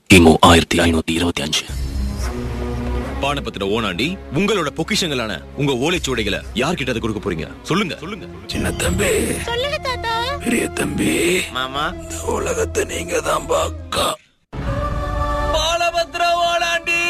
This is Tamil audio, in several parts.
கிமு ஆயிரத்தி ஐநூத்தி இருபத்தி அஞ்சு பானபத்திர ஓனாண்டி உங்களோட பொக்கிஷங்களான உங்க ஓலைச்சுவடைகளை யார்கிட்ட அதை கொடுக்க போறீங்க சொல்லுங்க சொல்லுங்க சின்ன தம்பி சொல்லுங்க தாத்தா பெரிய தம்பி மாமா இந்த உலகத்தை நீங்க தான் பாக்கா பாலபத்திர ஓனாண்டி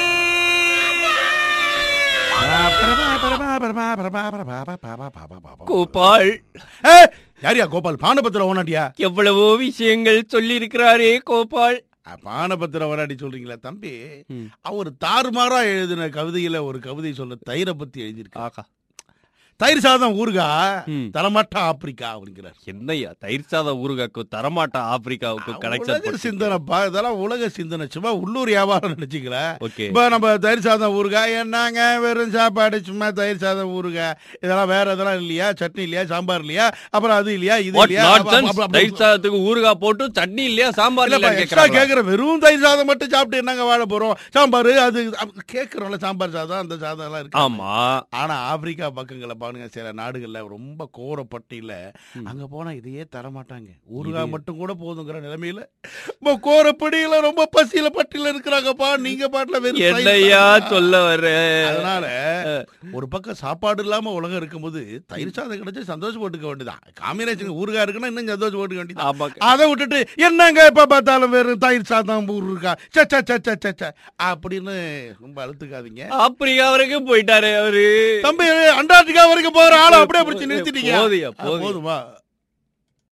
கோபால் ஏய், யாரியா கோபால் பானபத்திர ஓனாட்டியா எவ்வளவோ விஷயங்கள் சொல்லி இருக்கிறாரே கோபால் பானபத்திர ஓனாட்டி சொல்றீங்களா தம்பி அவர் தாறுமாறா எழுதின கவிதையில ஒரு கவிதை சொல்ல தயிரை பத்தி எழுதியிருக்கா ஆகா தயிர் சாதம் ஊருகா ம். தரமாட்டா ஆப்பிரிக்கா அப்படிங்கிறார் என்னய்யா தயிர் சாத ஊருகாக்கும் தரமாட்டா ஆப்பிரிக்காவுக்கும் உலக கனெக்ஷன் சிந்தனைப்பா இதெல்லாம் உலக சிந்தனை சும்மா உள்ளூர் வியாபாரம் நினைச்சுக்கல ஓகே இப்ப நம்ம தயிர் சாதம் ஊறுகாய் என்னங்க வெறும் சாப்பாடு சும்மா தயிர் சாதம் ஊறுகாய் இதெல்லாம் வேற இதெல்லாம் இல்லையா சட்னி இல்லையா சாம்பார் இல்லையா அப்புறம் அது இல்லையா இது வாட் இல்லையா அப்ப- அப்ப- நான்சென்ஸ் அப்ப- தயிர் சாதத்துக்கு ஊருகா போட்டு சட்னி இல்லையா சாம்பார் இல்லப்பா, இல்லையா extra கேக்குறாங்க கேக்குறேன் வெறும் தயிர் சாதம் மட்டும் சாப்பிட்டு என்னங்க வாழ போறோம் சாம்பார் அது அப்ப கேக்குறோம்ல சாம்பார் சாதம் அந்த சாதம் எல்லாம் இருக்கு ஆமா ஆனா ஆப்பிரிக்கா பக்கங்களை பாருங்க சில நாடுகள்ல ரொம்ப கோரப்பட்டியில அங்க போனா இதையே தர மாட்டாங்க ஊறுகாய் மட்டும் கூட போதுங்கிற நிலைமையில இப்போ கோரப்படியில ரொம்ப பசியில பட்டியில இருக்கிறாங்கப்பா நீங்க பாட்டுல வெறும் தயிர் என்னய்யா சாதம். சொல்ல வர அதனால ஒரு பக்கம் சாப்பாடு இல்லாம உலகம் இருக்கும்போது தயிர் சாதம் கிடைச்சு சந்தோஷப்பட்டுக்க வேண்டியதான் காம்பினேஷன் ஊறுகாய் இருக்குன்னா இன்னும் சந்தோஷப்பட்டுக்க வேண்டியதான் ஆமா அதை விட்டுட்டு என்னங்க எப்ப பார்த்தாலும் வெறும் தயிர் சாதம் ஊர் இருக்கா ச ச ச ச ச, ச அப்படின்னு ரொம்ப அழுத்துக்காதீங்க ஆப்பிரிக்கா வரைக்கும் போயிட்டாரே அவரு தம்பி அண்டார்டிகா வரைக்கும் போற ஆளை அப்படியே பிடிச்சி நிறுத்திட்டீங்க போதுயா, ஆ, போதுயா. போதுமா